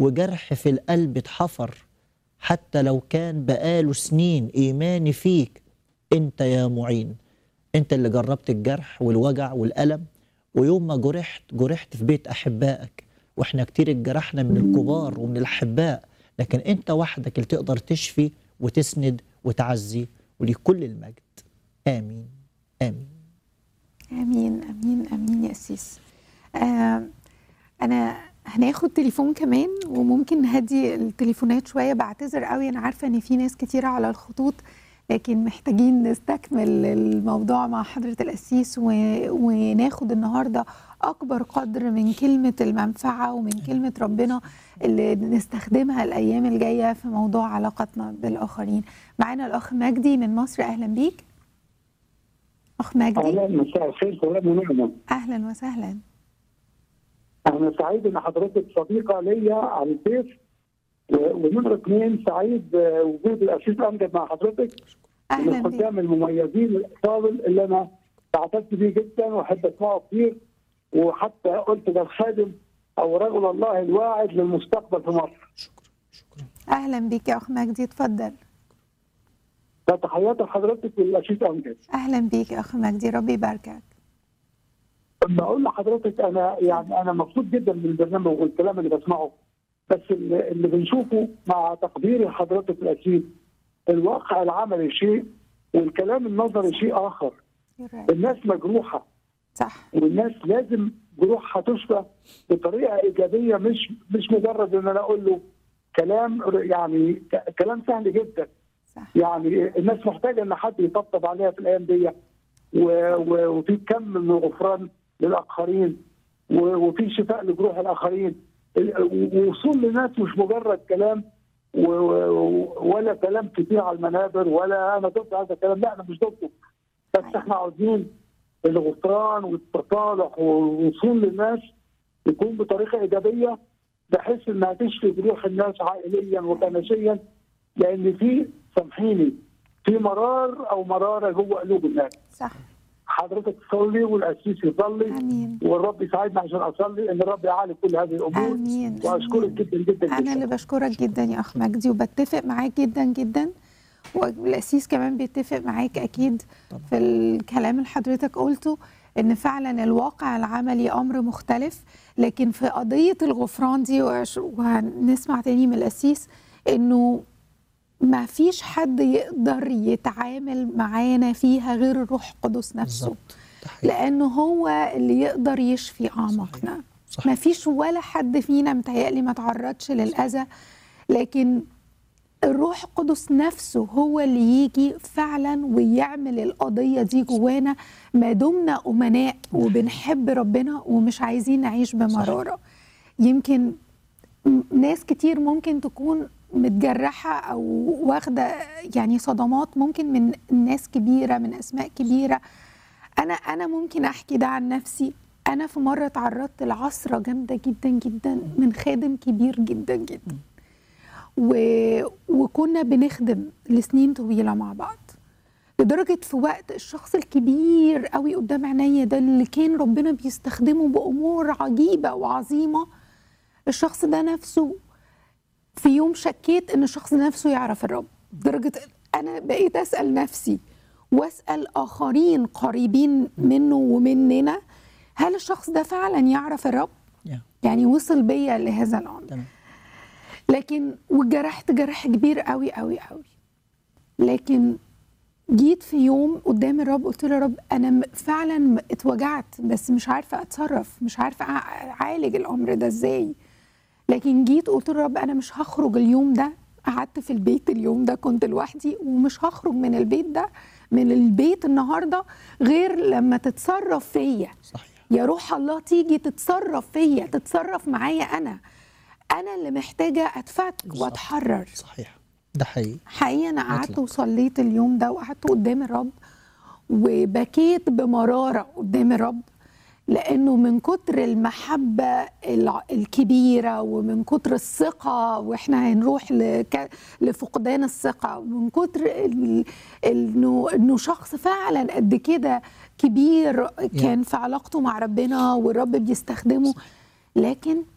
وجرح في القلب اتحفر حتى لو كان بقاله سنين إيماني فيك أنت يا معين أنت اللي جربت الجرح والوجع والألم ويوم ما جرحت جرحت في بيت أحبائك وإحنا كتير اتجرحنا من الكبار ومن الأحباء لكن أنت وحدك اللي تقدر تشفي وتسند وتعزي وليك كل المجد آمين آمين امين امين امين يا اسيس آه انا هناخد تليفون كمان وممكن نهدي التليفونات شويه بعتذر قوي انا عارفه ان في ناس كتيره على الخطوط لكن محتاجين نستكمل الموضوع مع حضره القسيس و... وناخد النهارده اكبر قدر من كلمه المنفعه ومن كلمه ربنا اللي نستخدمها الايام الجايه في موضوع علاقتنا بالاخرين معانا الاخ مجدي من مصر اهلا بيك اخ مجدي اهلا مساء الخير سلام ونعمه اهلا وسهلا انا سعيد ان حضرتك صديقه ليا على الفيس و- ونمره اثنين سعيد بوجود الاسيس امجد مع حضرتك من اهلا بيك الخدام المميزين الافاضل اللي انا تعاطفت بيه جدا واحب اسمعه كتير وحتى قلت ده الخادم او رجل الله الواعد للمستقبل في مصر شكرا شكرا اهلا بيك يا اخ مجدي اتفضل فتحياتي لحضرتك والاسيس امجد اهلا بيك يا اخ مجدي ربي يباركك بقول لحضرتك انا يعني انا مبسوط جدا من البرنامج والكلام اللي بسمعه بس اللي اللي بنشوفه مع تقديري لحضرتك الاكيد الواقع العملي شيء والكلام النظري شيء اخر You're right. الناس مجروحه صح والناس لازم جروحها تشفى بطريقه ايجابيه مش مش مجرد ان انا اقول له كلام يعني ك- كلام سهل جدا صح يعني الناس محتاجه ان حد يطبطب عليها في الايام دي و- و- وفي كم من الغفران للاخرين و- وفي شفاء لجروح الاخرين ال- ووصول لناس مش مجرد كلام و- و- ولا كلام كتير على المنابر ولا انا ضد هذا الكلام لا انا مش ضده بس احنا عاوزين الغفران والتصالح والوصول للناس يكون بطريقه ايجابيه بحيث انها تشفي جروح الناس عائليا وكنسيا لان في سامحيني في مرار او مراره جوه قلوب الناس صح حضرتك تصلي والاسيس يصلي امين والرب يساعدنا عشان اصلي ان الرب يعالج كل هذه الامور امين واشكرك آمين. جدا جدا انا اللي جدا بشكرك جدا يا اخ مجدي وبتفق معاك جدا جدا والاسيس كمان بيتفق معاك اكيد في الكلام اللي حضرتك قلته ان فعلا الواقع العملي امر مختلف لكن في قضيه الغفران دي وش- وهنسمع تاني من الاسيس انه ما فيش حد يقدر يتعامل معانا فيها غير الروح القدس نفسه بالظبط ده حقيقي. لانه هو اللي يقدر يشفي اعماقنا صحيح. ما فيش ولا حد فينا متهيألي ما تعرضش للأذى لكن الروح القدس نفسه هو اللي يجي فعلا ويعمل القضية دي جوانا ما دمنا أمناء وبنحب ربنا ومش عايزين نعيش بمرارة يمكن م- ناس كتير ممكن تكون متجرحة أو واخدة يعني صدمات ممكن من ناس كبيرة من أسماء كبيرة أنا أنا ممكن أحكي ده عن نفسي أنا في مرة تعرضت لعصرة جامدة جدا جدا من خادم كبير جدا جدا و... وكنا بنخدم لسنين طويلة مع بعض لدرجة في وقت الشخص الكبير قوي قدام عينيا ده اللي كان ربنا بيستخدمه بأمور عجيبة وعظيمة الشخص ده نفسه في يوم شكيت ان الشخص ده نفسه يعرف الرب لدرجة انا بقيت اسأل نفسي واسأل اخرين قريبين منه ومننا هل الشخص ده فعلا يعرف الرب يا، يعني وصل بيا لهذا الامر تمام لكن وجرحت جرح كبير قوي قوي قوي لكن جيت في يوم قدام الرب قلت له يا رب انا م- فعلا م- اتوجعت بس مش عارفه اتصرف مش عارفه أع- اعالج الامر ده ازاي لكن جيت قلت له يا رب انا مش هخرج اليوم ده قعدت في البيت اليوم ده كنت لوحدي ومش هخرج من البيت ده من البيت النهارده غير لما تتصرف فيا صحيح يا روح الله تيجي تتصرف فيا تتصرف معايا انا انا اللي محتاجه اتفك بالظبط. واتحرر صحيح ده حقيقي حقيقه انا قعدت أطلق. وصليت اليوم ده وقعدت قدام الرب وبكيت بمراره قدام الرب لانه من كتر المحبه الع- الكبيره ومن كتر الثقه واحنا هنروح لك- لفقدان الثقه ومن كتر ال- انه انه شخص فعلا قد كده كبير كان في علاقته مع ربنا والرب بيستخدمه لكن